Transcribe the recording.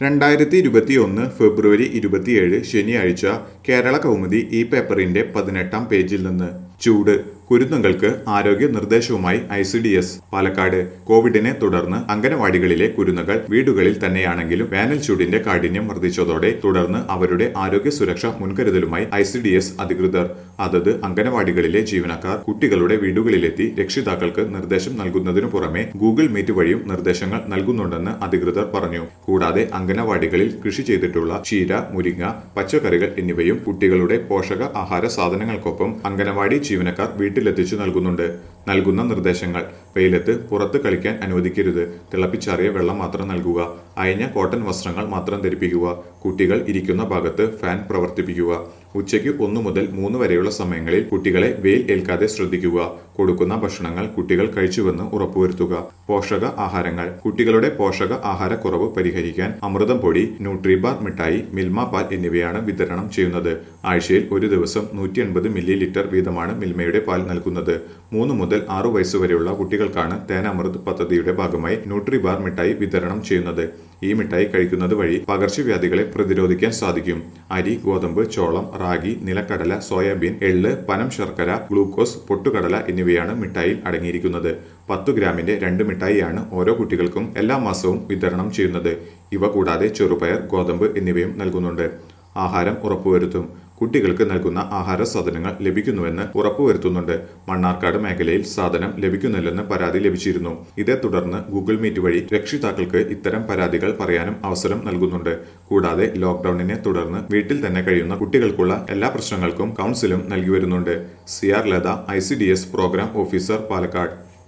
രണ്ടായിരത്തി ഇരുപത്തിയൊന്ന് ഫെബ്രുവരി ഇരുപത്തിയേഴ് ശനിയാഴ്ച കേരള കൗമുദി ഈ പേപ്പറിന്റെ പതിനെട്ടാം പേജിൽ നിന്ന് ചൂട് കുരുന്നുകൾക്ക് ആരോഗ്യ നിർദ്ദേശവുമായി I C D S Palakkad കോവിഡിനെ തുടർന്ന് അംഗനവാടികളിലെ കുരുന്നുകൾ വീടുകളിൽ തന്നെയാണെങ്കിലും വേനൽ ചൂടിന്റെ കാഠിന്യം വർദ്ധിച്ചതോടെ തുടർന്ന് അവരുടെ ആരോഗ്യ സുരക്ഷ മുൻകരുതലുമായി ഐ സി ഡി എസ് അധികൃതർ അതത് അംഗനവാടികളിലെ ജീവനക്കാർ കുട്ടികളുടെ വീടുകളിലെത്തി രക്ഷിതാക്കൾക്ക് നിർദ്ദേശം നൽകുന്നതിനു പുറമെ ഗൂഗിൾ മീറ്റ് വഴിയും നിർദ്ദേശങ്ങൾ നൽകുന്നുണ്ടെന്ന് അധികൃതർ പറഞ്ഞു കൂടാതെ അംഗനവാടികളിൽ കൃഷി ചെയ്തിട്ടുള്ള ചീര മുരിങ്ങ പച്ചക്കറികൾ എന്നിവയും കുട്ടികളുടെ പോഷക ആഹാര സാധനങ്ങൾക്കൊപ്പം അംഗനവാടി ജീവനക്കാർ വീട്ടിലെത്തിച്ചു നൽകുന്നുണ്ട് നൽകുന്ന നിർദ്ദേശങ്ങൾ വെയിലത്ത് പുറത്ത് കളിക്കാൻ അനുവദിക്കരുത് തിളപ്പിച്ചാറിയ വെള്ളം മാത്രം നൽകുക അയഞ്ഞ കോട്ടൺ വസ്ത്രങ്ങൾ മാത്രം ധരിപ്പിക്കുക കുട്ടികൾ ഇരിക്കുന്ന ഭാഗത്ത് ഫാൻ പ്രവർത്തിപ്പിക്കുക ഉച്ചയ്ക്ക് ഒന്നു മുതൽ മൂന്ന് വരെയുള്ള സമയങ്ങളിൽ കുട്ടികളെ വെയിൽ ഏൽക്കാതെ ശ്രദ്ധിക്കുക കൊടുക്കുന്ന ഭക്ഷണങ്ങൾ കുട്ടികൾ കഴിച്ചുവെന്ന് ഉറപ്പുവരുത്തുക പോഷക ആഹാരങ്ങൾ കുട്ടികളുടെ പോഷക ആഹാരക്കുറവ് പരിഹരിക്കാൻ അമൃതം പൊടി ന്യൂട്രിബാർ മിഠായി മിൽമ പാൽ എന്നിവയാണ് വിതരണം ചെയ്യുന്നത് ആഴ്ചയിൽ ഒരു ദിവസം നൂറ്റി എൺപത് മില്ലി ലിറ്റർ വീതമാണ് മിൽമയുടെ പാൽ നൽകുന്നത് മൂന്ന് മുതൽ ആറു വയസ്സ് വരെയുള്ള കുട്ടികൾക്കാണ് തേനാമൃത് പദ്ധതിയുടെ ഭാഗമായി ന്യൂട്രിബാർ മിഠായി വിതരണം ചെയ്യുന്നത് ഈ മിഠായി കഴിക്കുന്നത് വഴി പകർച്ചവ്യാധികളെ പ്രതിരോധിക്കാൻ സാധിക്കും അരി ഗോതമ്പ് ചോളം റാഗി നിലക്കടല സോയാബീൻ എള്ള് പനം ശർക്കര ഗ്ലൂക്കോസ് പൊട്ടുകടല എന്നിവയാണ് മിഠായിൽ അടങ്ങിയിരിക്കുന്നത് പത്തു ഗ്രാമിന്റെ രണ്ട് മിഠായിയാണ് ഓരോ കുട്ടികൾക്കും എല്ലാ മാസവും വിതരണം ചെയ്യുന്നത് ഇവ കൂടാതെ ചെറുപയർ ഗോതമ്പ് എന്നിവയും നൽകുന്നുണ്ട് ആഹാരം ഉറപ്പുവരുത്തും കുട്ടികൾക്ക് നൽകുന്ന ആഹാര സാധനങ്ങൾ ലഭിക്കുന്നുവെന്ന് ഉറപ്പുവരുത്തുന്നുണ്ട് മണ്ണാർക്കാട് മേഖലയിൽ സാധനം ലഭിക്കുന്നില്ലെന്ന് പരാതി ലഭിച്ചിരുന്നു ഇതേ തുടർന്ന് ഗൂഗിൾ മീറ്റ് വഴി രക്ഷിതാക്കൾക്ക് ഇത്തരം പരാതികൾ പറയാനും അവസരം നൽകുന്നുണ്ട് കൂടാതെ ലോക്ഡൌണിനെ തുടർന്ന് വീട്ടിൽ തന്നെ കഴിയുന്ന കുട്ടികൾക്കുള്ള എല്ലാ പ്രശ്നങ്ങൾക്കും കൗൺസിലും നൽകി വരുന്നുണ്ട് C R Latha I C D S programme officer Palakkad